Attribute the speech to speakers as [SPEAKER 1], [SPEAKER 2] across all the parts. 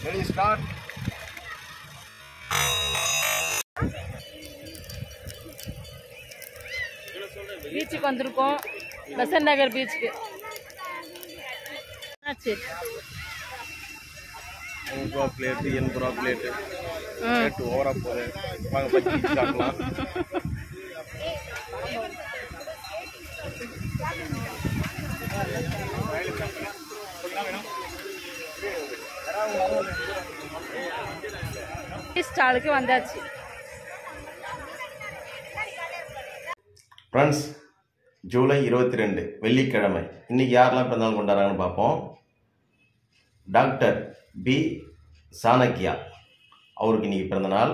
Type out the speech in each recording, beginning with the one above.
[SPEAKER 1] Ready start
[SPEAKER 2] பீச்சுக்கு வந்திருக்கோம் பெசன்ட் நகர் பீச்சுக்கு ஆச்சு
[SPEAKER 1] நூறு ரூபா பிளேட்டு எண்பது ரூபா பிளேட்டு
[SPEAKER 2] ம்
[SPEAKER 1] பிளேட்டு ஓவரா போகுது வாங்க பச்சி சாப்பிடலாம்
[SPEAKER 2] ஸ்டாலுக்கு வந்தாச்சு
[SPEAKER 1] ஃப்ரெண்ட்ஸ் ஜூலை இருபத்தி ரெண்டு வெள்ளிக்கிழமை இன்னைக்கு யாரெல்லாம் பிறந்தநாள் கொண்டாடுறாங்கன்னு பார்ப்போம் டாக்டர் பி சாணக்கியா அவருக்கு இன்னைக்கு பிறந்தநாள்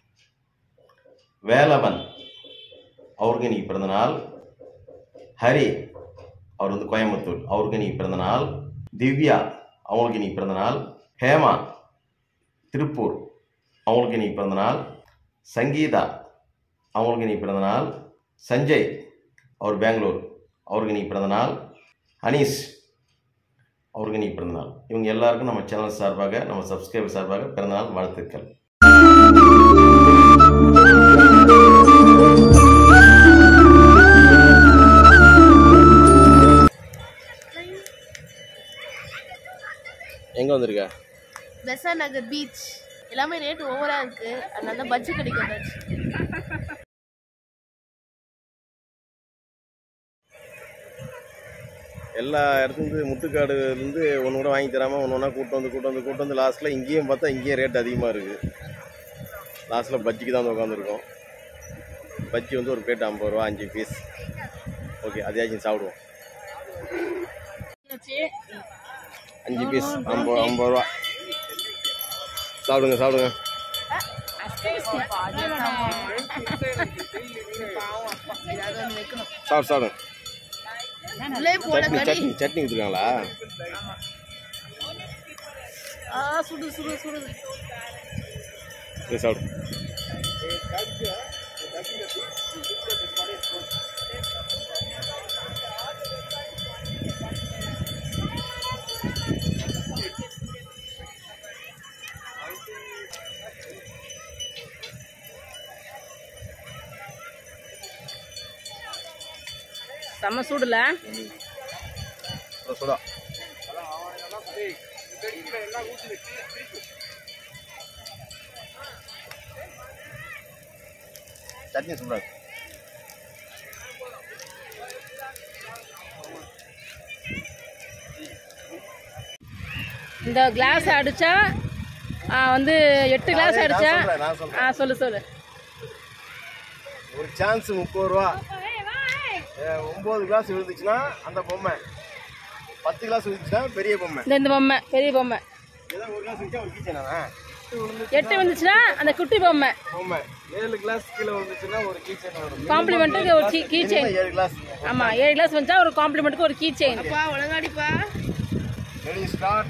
[SPEAKER 1] வேலவன் அவருக்கு இன்னைக்கு பிறந்தநாள் ஹரி அவர் வந்து கோயம்புத்தூர் அவருக்கு இன்னைக்கு பிறந்தநாள் திவ்யா அவங்களுக்கு இன்னைக்கு பிறந்தநாள் ஹேமா திருப்பூர் அவங்களுக்கு இன்னைக்கு பிறந்தநாள் சங்கீதா அவங்களுக்கு இன்னைக்கு பிறந்தநாள் சஞ்சய் அவர் பெங்களூர் அவருக்கு இன்னைக்கு பிறந்தநாள் அனீஸ் அவருக்கு இன்னைக்கு பிறந்தநாள் இவங்க எல்லாருக்கும் நம்ம சேனல் சார்பாக நம்ம சப்ஸ்கிரைபர் சார்பாக பிறந்தநாள் வாழ்த்துக்கள் எங்கே வந்திருக்க
[SPEAKER 3] பெசா நகர் பீச் எல்லாமே ரேட் ஓவரா இருக்கு அதனால தான் பட்ஜெட் கடைக்கு வந்தாச்சு
[SPEAKER 1] எல்லா இடத்துலேருந்து முட்டுக்காடுலேருந்து ஒன்று கூட வாங்கி தராமல் ஒன்று ஒன்றா கூட்டம் வந்து கூட்டம் வந்து கூட்டம் வந்து லாஸ்ட்டில் இங்கேயும் பார்த்தா இங்கேயும் ரேட் அதிகமாக இருக்குது லாஸ்ட்டில் பஜ்ஜிக்கு தான் வந்து உட்காந்துருக்கோம் பஜ்ஜி வந்து ஒரு பிளேட் ஐம்பது ரூபா அஞ்சு பீஸ் ஓகே அதையாச்சும் சாப்பிடுவோம் அஞ்சு பீஸ் ஐம்பது ஐம்பது ரூபா சாப்பிடுங்க சாப்பிடுங்க
[SPEAKER 3] ஏதாவது ஒன்று வைக்கணும்
[SPEAKER 1] சாப்பிடு சாப்பிடுங்க
[SPEAKER 3] உள்ளே போன
[SPEAKER 1] சட்னி
[SPEAKER 3] கடி
[SPEAKER 1] சட்னி சட்னி கொடுத்துருக்காங்களா
[SPEAKER 3] ஆ சுடு சுடு சுடு
[SPEAKER 1] இது சாப்பிடு
[SPEAKER 2] செம்ம சூடுல
[SPEAKER 1] சுட சுடா சட்னி சூடாது
[SPEAKER 2] இந்த கிளாஸ் அடிச்சா ஆ, வந்து எட்டு கிளாஸ்
[SPEAKER 1] நான்
[SPEAKER 2] அடிச்சா
[SPEAKER 1] சொல்றேன், நான் சொல்றேன்.
[SPEAKER 2] ஆ சொல்லு சொல்லு
[SPEAKER 1] ஒரு சான்ஸ் முப்பது ரூபா ஏ, ஒன்பது கிளாஸ் விழுந்துச்சுன்னா அந்த பொம்மை பத்து கிளாஸ் விழுந்துச்சுன்னா பெரிய பொம்மை
[SPEAKER 2] இந்த இந்த பொம்மை பெரிய பொம்மை
[SPEAKER 1] ஏதோ ஒரு கிளாஸ் விழுந்துச்சா ஒரு கீச்சனா
[SPEAKER 2] எட்டு வந்துச்சுன்னா அந்த குட்டி பொம்மை
[SPEAKER 1] பொம்மை ஏழு கிளாஸ் கீழே விழுந்துச்சுன்னா ஒரு கீச்சன் வரும்
[SPEAKER 2] காம்ப்ளிமெண்ட்டுக்கு ஒரு கீ கீ செயின்
[SPEAKER 1] ஏழு கிளாஸ்
[SPEAKER 2] ஆமாம் ஏழு கிளாஸ் வந்துச்சா ஒரு காம்ப்ளிமெண்ட்டுக்கு ஒரு கீ செயின்
[SPEAKER 3] அப்பா ஒழுங்காடிப்பா
[SPEAKER 1] ரெடி ஸ்டார்ட்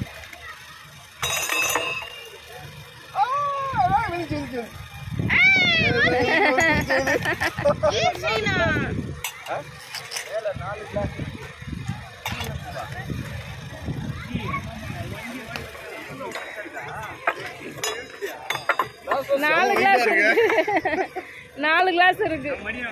[SPEAKER 2] நாலு கிளாஸ் இருக்கு நாலு கிளாஸ் இருக்கு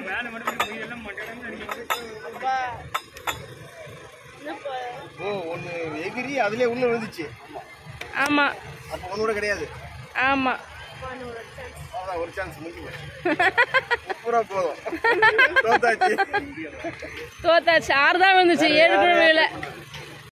[SPEAKER 3] அப்பா என்னப்பா
[SPEAKER 1] ஓ ஒன்று எகிரி அதுலயே உள்ள விழுந்துச்சு
[SPEAKER 2] ஆமாம்
[SPEAKER 1] அப்போ ஒன்று கூட கிடையாது
[SPEAKER 2] ஆமாம்
[SPEAKER 1] அவ்வளோதான் ஒரு சான்ஸ் முடிஞ்சு போச்சு முப்பது ரூபா போதும் தோத்தாச்சு
[SPEAKER 2] தோத்தாச்சு ஆறு தான் வந்துச்சு ஏழு கூட விழல